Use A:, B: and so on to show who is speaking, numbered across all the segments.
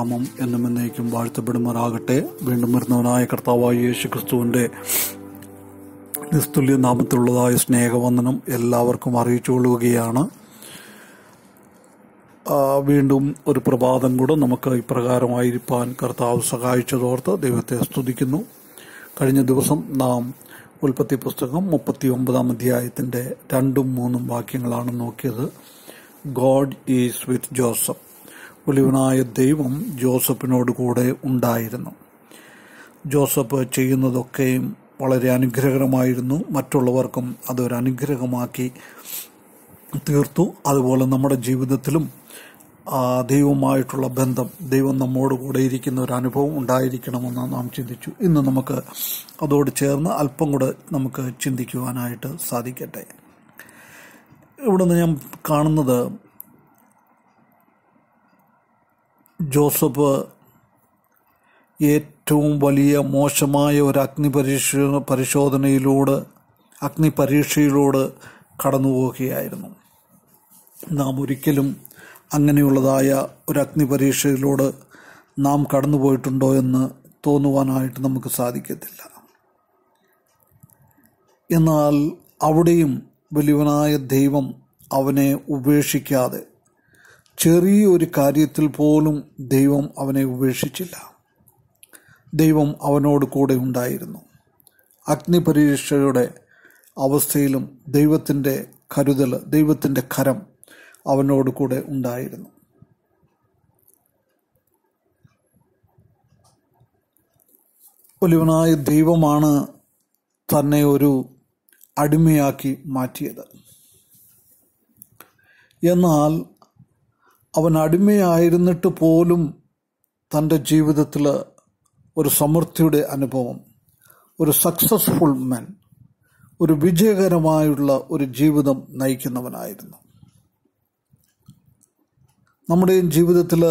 A: നാമം എന്നും എന്നേക്കും വാഴ്ത്തപ്പെടുമാറാകട്ടെ വീണ്ടും വരുന്നവനായ കർത്താവായ യേശു ക്രിസ്തുവിന്റെ നിസ്തുല്യ നാമത്തിലുള്ളതായ സ്നേഹവന്ദനം എല്ലാവർക്കും അറിയിച്ചുകൊള്ളുകയാണ് ആ, വീണ്ടും ഒരു പ്രഭാതം കൂടെ നമുക്ക് ഇപ്രകാരമായിരിക്കാൻ കർത്താവ് സഹായിച്ചതോർത്ത് ദൈവത്തെ സ്തുതിക്കുന്നു കഴിഞ്ഞ ദിവസം നാം ഉൽപ്പത്തി പുസ്തകം മുപ്പത്തി ഒമ്പതാം അധ്യായത്തിന്റെ രണ്ടും മൂന്നും വാക്യങ്ങളാണ് നോക്കിയത് ഗോഡ് ഈസ് വിത്ത് ജോസഫ് ഒലിവനായ ദൈവം ജോസഫിനോട് കൂടെ ഉണ്ടായിരുന്നു ജോസഫ് ചെയ്യുന്നതൊക്കെയും വളരെ അനുഗ്രഹകരമായിരുന്നു മറ്റുള്ളവർക്കും അതൊരു അനുഗ്രഹമാക്കി തീർത്തു അതുപോലെ നമ്മുടെ ജീവിതത്തിലും ആ, ദൈവവുമായിട്ടുള്ള ബന്ധം ദൈവം നമ്മോട് കൂടെ ഇരിക്കുന്ന ഒരു അനുഭവം ഉണ്ടായിരിക്കണമെന്ന് നാം ചിന്തിച്ചു ഇന്ന് നമുക്ക് അതോട് ചേർന്ന് അല്പം കൂടെ നമുക്ക് ചിന്തിക്കുവാനായിട്ട് സാധിക്കട്ടെ ഇവിടെ നിന്ന് ഞാൻ കാണുന്നത് ജോസഫ് ഏറ്റവും വലിയ മോശമായ ഒരു അഗ്നി പരീക്ഷ പരിശോധനയിലൂടെ അഗ്നി പരീക്ഷയിലൂടെ കടന്നു പോവുകയായിരുന്നു നാം ഒരിക്കലും അങ്ങനെയുള്ളതായ ഒരു അഗ്നി പരീക്ഷയിലൂടെ നാം കടന്നുപോയിട്ടുണ്ടോ എന്ന് തോന്നുവാനായിട്ട് നമുക്ക് സാധിക്കത്തില്ല എന്നാൽ അവിടെയും വലിയവനായ ദൈവം അവനെ ഉപേക്ഷിക്കാതെ ചെറിയൊരു കാര്യത്തിൽ പോലും ദൈവം അവനെ ഉപേക്ഷിച്ചില്ല ദൈവം അവനോട് കൂടെ ഉണ്ടായിരുന്നു അഗ്നിപരീക്ഷയുടെ അവസ്ഥയിലും ദൈവത്തിൻ്റെ കരുതൽ ദൈവത്തിൻ്റെ കരം അവനോട് കൂടെ ഉണ്ടായിരുന്നു ഒലിവനായ ദൈവമാണ് തന്നെ ഒരു അടിമയാക്കി മാറ്റിയത് എന്നാൽ അവൻ അടിമയായിരുന്നിട്ട് പോലും തൻ്റെ ജീവിതത്തിൽ ഒരു സമൃദ്ധിയുടെ അനുഭവം ഒരു സക്സസ്ഫുൾ മാൻ ഒരു വിജയകരമായുള്ള ഒരു ജീവിതം നയിക്കുന്നവനായിരുന്നു നമ്മുടെയും ജീവിതത്തിൽ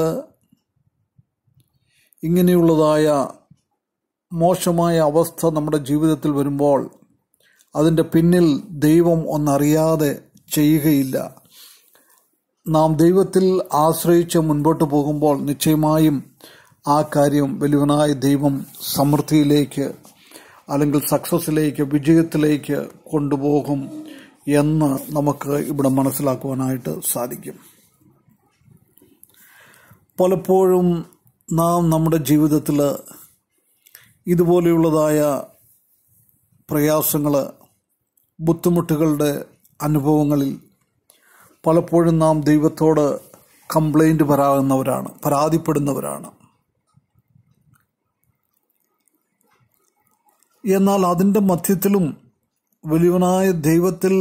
A: ഇങ്ങനെയുള്ളതായ മോശമായ അവസ്ഥ നമ്മുടെ ജീവിതത്തിൽ വരുമ്പോൾ അതിൻ്റെ പിന്നിൽ ദൈവം ഒന്നറിയാതെ ചെയ്യുകയില്ല നാം ദൈവത്തിൽ ആശ്രയിച്ച് മുൻപോട്ട് പോകുമ്പോൾ നിശ്ചയമായും ആ കാര്യം വലിയവനായ ദൈവം സമൃദ്ധിയിലേക്ക് അല്ലെങ്കിൽ സക്സസ്സിലേക്ക് വിജയത്തിലേക്ക് കൊണ്ടുപോകും എന്ന് നമുക്ക് ഇവിടെ മനസ്സിലാക്കുവാനായിട്ട് സാധിക്കും പലപ്പോഴും നാം നമ്മുടെ ജീവിതത്തിൽ ഇതുപോലെയുള്ളതായ പ്രയാസങ്ങൾ ബുദ്ധിമുട്ടുകളുടെ അനുഭവങ്ങളിൽ പലപ്പോഴും നാം ദൈവത്തോട് കംപ്ലൈൻറ്റ് പറയാവുന്നവരാണ് പരാതിപ്പെടുന്നവരാണ് എന്നാൽ അതിൻ്റെ മധ്യത്തിലും വലിയവനായ ദൈവത്തിൽ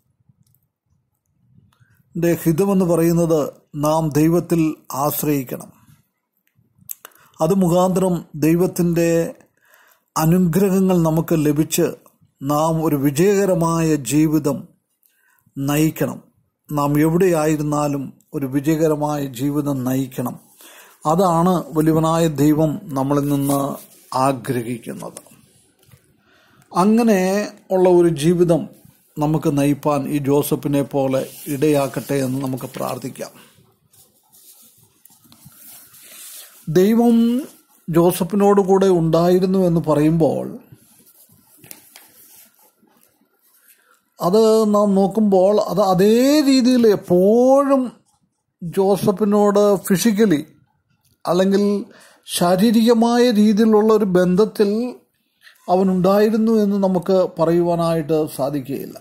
A: ന്റെ ഹിതമെന്ന് പറയുന്നത് നാം ദൈവത്തിൽ ആശ്രയിക്കണം അത് മുഖാന്തരം ദൈവത്തിൻ്റെ അനുഗ്രഹങ്ങൾ നമുക്ക് ലഭിച്ച് നാം ഒരു വിജയകരമായ ജീവിതം നയിക്കണം നാം എവിടെയായിരുന്നാലും ഒരു വിജയകരമായ ജീവിതം നയിക്കണം അതാണ് വലിയവനായ ദൈവം നമ്മളിൽ നിന്ന് ആഗ്രഹിക്കുന്നത് അങ്ങനെ ഉള്ള ഒരു ജീവിതം നമുക്ക് നയിപ്പാൻ ഈ ജോസഫിനെ പോലെ ഇടയാക്കട്ടെ എന്ന് നമുക്ക് പ്രാർത്ഥിക്കാം ദൈവം ജോസഫിനോട് കൂടെ ഉണ്ടായിരുന്നു എന്ന് പറയുമ്പോൾ അത് നാം നോക്കുമ്പോൾ അത് അതേ രീതിയിൽ എപ്പോഴും ജോസഫിനോട് ഫിസിക്കലി അല്ലെങ്കിൽ ശാരീരികമായ രീതിയിലുള്ള ഒരു ബന്ധത്തിൽ അവനുണ്ടായിരുന്നു എന്ന് നമുക്ക് പറയുവാനായിട്ട് സാധിക്കുകയില്ല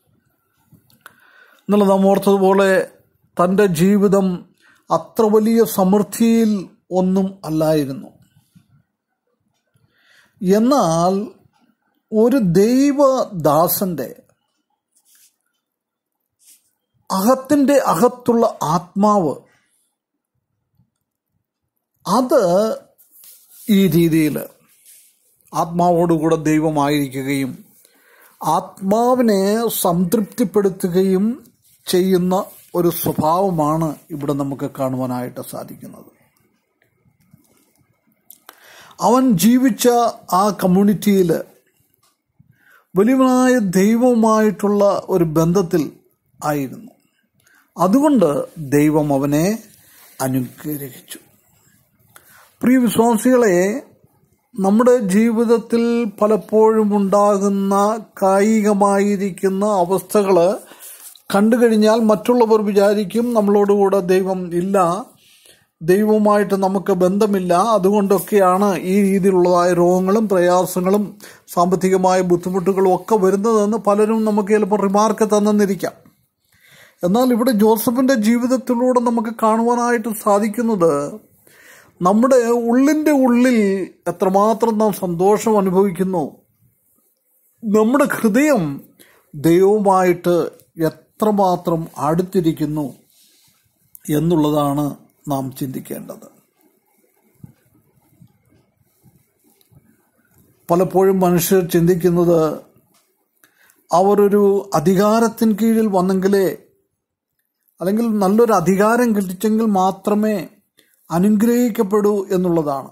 A: എന്നാൽ നാം ഓർത്തതുപോലെ തൻ്റെ ജീവിതം അത്ര വലിയ സമൃദ്ധിയിൽ ഒന്നും അല്ലായിരുന്നു എന്നാൽ ഒരു ദൈവദാസന്റെ അകത്തിൻ്റെ അകത്തുള്ള ആത്മാവ് അത് ഈ രീതിയിൽ ആത്മാവോടുകൂടെ ദൈവമായിരിക്കുകയും ആത്മാവിനെ സംതൃപ്തിപ്പെടുത്തുകയും ചെയ്യുന്ന ഒരു സ്വഭാവമാണ് ഇവിടെ നമുക്ക് കാണുവാനായിട്ട് സാധിക്കുന്നത് അവൻ ജീവിച്ച ആ കമ്മ്യൂണിറ്റിയിൽ വലിയവനായ ദൈവവുമായിട്ടുള്ള ഒരു ബന്ധത്തിൽ ആയിരുന്നു അതുകൊണ്ട് ദൈവം അവനെ അനുഗ്രഹിച്ചു പ്രിയ വിശ്വാസികളെ നമ്മുടെ ജീവിതത്തിൽ പലപ്പോഴും ഉണ്ടാകുന്ന കായികമായിരിക്കുന്ന അവസ്ഥകൾ കണ്ടു കഴിഞ്ഞാൽ മറ്റുള്ളവർ വിചാരിക്കും നമ്മളോടുകൂടെ ദൈവം ഇല്ല ദൈവവുമായിട്ട് നമുക്ക് ബന്ധമില്ല അതുകൊണ്ടൊക്കെയാണ് ഈ രീതിയിലുള്ളതായ രോഗങ്ങളും പ്രയാസങ്ങളും സാമ്പത്തികമായ ബുദ്ധിമുട്ടുകളും ഒക്കെ വരുന്നതെന്ന് പലരും നമുക്ക് ചിലപ്പോൾ റിമാർക്ക് തന്നെന്നിരിക്കാം എന്നാൽ ഇവിടെ ജോസഫിന്റെ ജീവിതത്തിലൂടെ നമുക്ക് കാണുവാനായിട്ട് സാധിക്കുന്നത് നമ്മുടെ ഉള്ളിൻ്റെ ഉള്ളിൽ എത്രമാത്രം നാം സന്തോഷം അനുഭവിക്കുന്നു നമ്മുടെ ഹൃദയം ദൈവവുമായിട്ട് എത്രമാത്രം അടുത്തിരിക്കുന്നു എന്നുള്ളതാണ് നാം ചിന്തിക്കേണ്ടത് പലപ്പോഴും മനുഷ്യർ ചിന്തിക്കുന്നത് അവരൊരു അധികാരത്തിന് കീഴിൽ വന്നെങ്കിലേ അല്ലെങ്കിൽ നല്ലൊരു അധികാരം കിട്ടിച്ചെങ്കിൽ മാത്രമേ അനുഗ്രഹിക്കപ്പെടൂ എന്നുള്ളതാണ്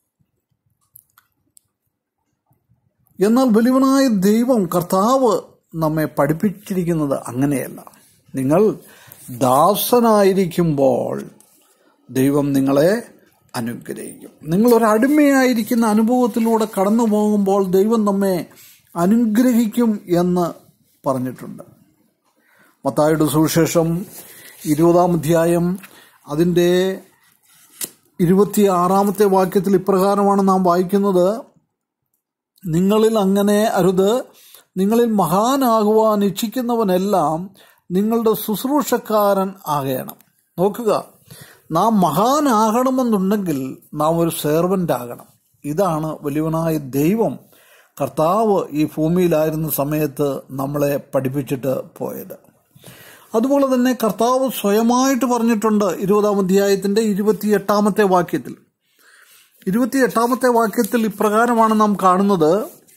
A: എന്നാൽ വലിയവനായ ദൈവം കർത്താവ് നമ്മെ പഠിപ്പിച്ചിരിക്കുന്നത് അങ്ങനെയല്ല നിങ്ങൾ ദാസനായിരിക്കുമ്പോൾ ദൈവം നിങ്ങളെ അനുഗ്രഹിക്കും നിങ്ങൾ ഒരു അടിമയായിരിക്കുന്ന അനുഭവത്തിലൂടെ കടന്നു പോകുമ്പോൾ ദൈവം നമ്മെ അനുഗ്രഹിക്കും എന്ന് പറഞ്ഞിട്ടുണ്ട് മത്തായുടെ സുവിശേഷം ഇരുപതാം അധ്യായം അതിൻ്റെ ഇരുപത്തിയാറാമത്തെ വാക്യത്തിൽ ഇപ്രകാരമാണ് നാം വായിക്കുന്നത് നിങ്ങളിൽ അങ്ങനെ അരുത് നിങ്ങളിൽ മഹാനാകുവാൻ ഇച്ഛിക്കുന്നവനെല്ലാം നിങ്ങളുടെ ശുശ്രൂഷക്കാരൻ ആകണം നോക്കുക നാം മഹാനാകണമെന്നുണ്ടെങ്കിൽ നാം ഒരു സെർവൻ്റ് ആകണം ഇതാണ് വലിയവനായ ദൈവം കർത്താവ് ഈ ഭൂമിയിലായിരുന്ന സമയത്ത് നമ്മളെ പഠിപ്പിച്ചിട്ട് പോയത് അതുപോലെ തന്നെ കർത്താവ് സ്വയമായിട്ട് പറഞ്ഞിട്ടുണ്ട് ഇരുപതാം അധ്യായത്തിന്റെ ഇരുപത്തിയെട്ടാമത്തെ വാക്യത്തിൽ ഇരുപത്തിയെട്ടാമത്തെ വാക്യത്തിൽ ഇപ്രകാരമാണ് നാം കാണുന്നത്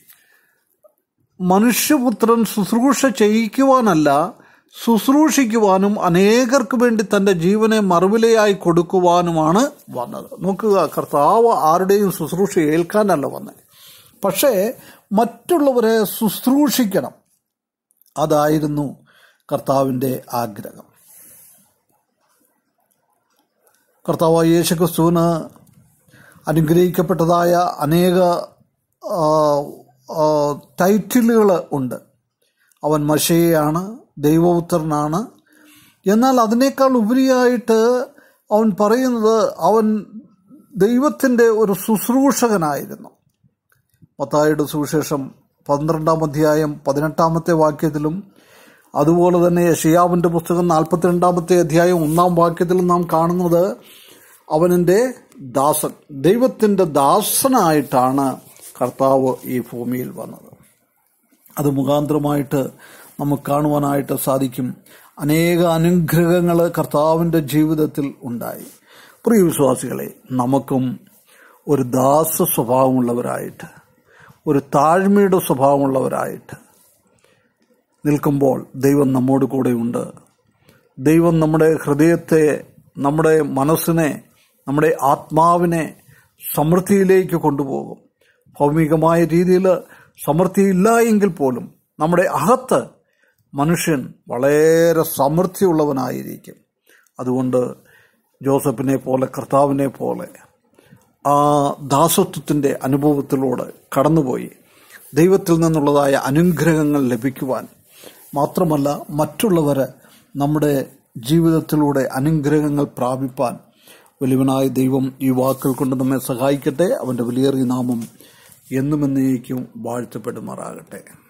A: മനുഷ്യപുത്രൻ ശുശ്രൂഷ ചെയ്യിക്കുവാനല്ല ശുശ്രൂഷിക്കുവാനും അനേകർക്ക് വേണ്ടി തന്റെ ജീവനെ മറുവിലയായി കൊടുക്കുവാനുമാണ് വന്നത് നോക്കുക കർത്താവ് ആരുടെയും ശുശ്രൂഷ ഏൽക്കാനല്ല വന്നത് പക്ഷേ മറ്റുള്ളവരെ ശുശ്രൂഷിക്കണം അതായിരുന്നു കർത്താവിൻ്റെ ആഗ്രഹം കർത്താവ് യേശുക്രിസ്തുവിന് അനുഗ്രഹിക്കപ്പെട്ടതായ അനേക ടൈറ്റിലുകൾ ഉണ്ട് അവൻ മഷയാണ് ദൈവപുത്രനാണ് എന്നാൽ അതിനേക്കാൾ ഉപരിയായിട്ട് അവൻ പറയുന്നത് അവൻ ദൈവത്തിൻ്റെ ഒരു ശുശ്രൂഷകനായിരുന്നു മത്തായുടെ സുവിശേഷം പന്ത്രണ്ടാം അധ്യായം പതിനെട്ടാമത്തെ വാക്യത്തിലും അതുപോലെ തന്നെ ഷിയാവിൻ്റെ പുസ്തകം നാൽപ്പത്തിരണ്ടാമത്തെ അധ്യായം ഒന്നാം വാക്യത്തിലും നാം കാണുന്നത് അവനെൻ്റെ ദാസൻ ദൈവത്തിൻ്റെ ദാസനായിട്ടാണ് കർത്താവ് ഈ ഭൂമിയിൽ വന്നത് അത് മുഖാന്തരമായിട്ട് നമുക്ക് കാണുവാനായിട്ട് സാധിക്കും അനേക അനുഗ്രഹങ്ങൾ കർത്താവിൻ്റെ ജീവിതത്തിൽ ഉണ്ടായി പ്രിയ വിശ്വാസികളെ നമുക്കും ഒരു ദാസ സ്വഭാവമുള്ളവരായിട്ട് ഒരു താഴ്മയുടെ സ്വഭാവമുള്ളവരായിട്ട് നിൽക്കുമ്പോൾ ദൈവം നമ്മോട് കൂടെയുണ്ട് ദൈവം നമ്മുടെ ഹൃദയത്തെ നമ്മുടെ മനസ്സിനെ നമ്മുടെ ആത്മാവിനെ സമൃദ്ധിയിലേക്ക് കൊണ്ടുപോകും ഭൗമികമായ രീതിയിൽ സമൃദ്ധിയില്ല എങ്കിൽ പോലും നമ്മുടെ അകത്ത് മനുഷ്യൻ വളരെ സമൃദ്ധിയുള്ളവനായിരിക്കും അതുകൊണ്ട് ജോസഫിനെ പോലെ കർത്താവിനെ പോലെ ആ ദാസത്വത്തിൻ്റെ അനുഭവത്തിലൂടെ കടന്നുപോയി ദൈവത്തിൽ നിന്നുള്ളതായ അനുഗ്രഹങ്ങൾ ലഭിക്കുവാൻ മാത്രമല്ല മറ്റുള്ളവരെ നമ്മുടെ ജീവിതത്തിലൂടെ അനുഗ്രഹങ്ങൾ പ്രാപിപ്പാൻ വലിയവനായ ദൈവം ഈ വാക്കുകൾ കൊണ്ട് നമ്മെ സഹായിക്കട്ടെ അവൻ്റെ വലിയേറിയ നാമം എന്നും എന്നേക്കും വാഴ്ത്തപ്പെടുമാറാകട്ടെ